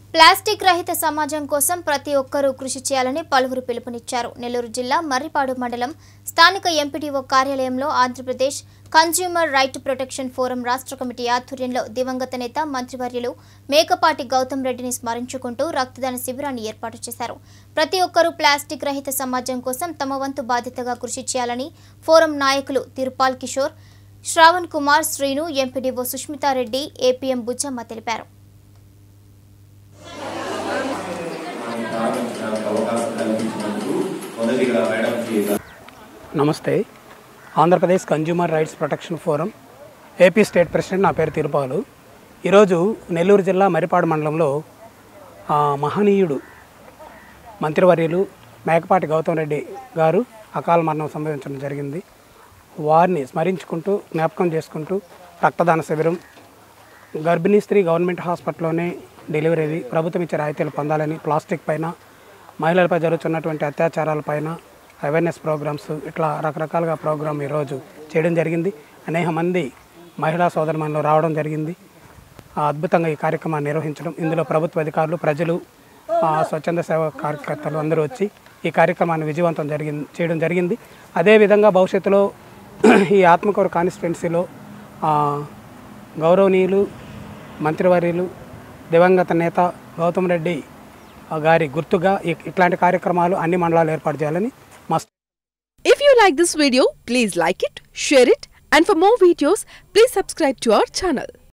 Plastic రహిత సమాజం కోసం ప్రతి ఒక్కరూ కృషి చేయాలని పలువురు పిలుపునిచ్చారు నెల్లూరు జిల్లా మర్రిపాడు మండలం స్థానిక ఎంపీడీఓ కార్యాలయంలో Andhra Pradesh consumer right protection forum రాష్ట్ర కమిటీ ఆధ్వర్యంలో దివంగత నేత మంత్రివర్యులు మేకపాటి గౌతమ్ రెడ్డిని స్మరించుకుంటూ రక్తదాన శిబిరాన్ని ఏర్పాటు చేశారు ప్రతి ఒక్కరూ ప్లాస్టిక్ రహిత సమాజం కోసం తమ వంతు బాధ్యతగా కృషి చేయాలని ఫోరం నాయకులు తిరుపాల్ కిషోర్ శ్రావణ్ కుమార్ శ్రీను ఎంపీడీఓ సుష్మితారెడ్డి ఏపీఎం బుజ్జమ్మ తెలిపారు ప్రారంభించడానికి అవకాశం కల్పించినందుకు మొదటిగా మేడంకి నమస్తే Andhra Pradesh consumer rights protection forum AP state president నా పేరు తిరుపాలు ఈరోజు నెల్లూరు జిల్లా మరిపాడు మండలంలో ఆ, మహనీయుడు మంత్రివర్యులు మేకపాటి గౌతమ్ రెడ్డి గారు అకాల మరణం సంభవించడం జరిగింది వారిని స్మరించుకుంటూ జ్ఞాపకం చేసుకుంటూ రక్తదాన శిబిరం గర్భిణీ స్త్రీ గవర్నమెంట్ హాస్పిటల్లోనే డెలివరీ అయ్యి ప్రభుత్వం ఇచ్చే రాయితీలు పొందాలని ప్లాస్టిక్ పైన మహిళలపై జరుగుతున్నటువంటి అత్యాచారాలపైన అవేర్నెస్ ప్రోగ్రామ్స్ ఇట్లా రకరకాలుగా ప్రోగ్రామ్ ఈరోజు చేయడం జరిగింది అనేక మంది మహిళా సోదరుమణులు రావడం జరిగింది ఆ, అద్భుతంగా ఈ కార్యక్రమాన్ని నిర్వహించడం ఇందులో ప్రభుత్వ అధికారులు ప్రజలు ఆ, స్వచ్ఛంద సేవ కార్యకర్తలు అందరూ వచ్చి ఈ కార్యక్రమాన్ని విజయవంతం జరిగింది చేయడం జరిగింది అదేవిధంగా భవిష్యత్తులో ఈ ఆత్మకూరు కాన్స్టిట్యున్సీలో ఆ, గౌరవనీయులు మంత్రివర్యులు దివంగత నేత గౌతమ్ రెడ్డి ఆ, గారి గుర్తుగా ఇ- ఇట్లాంటి కార్యక్రమాలు అన్ని మండలాలు ఏర్పాటు చేయాలని మా If you like this video, please like it, share it, and for more videos, please subscribe to our channel.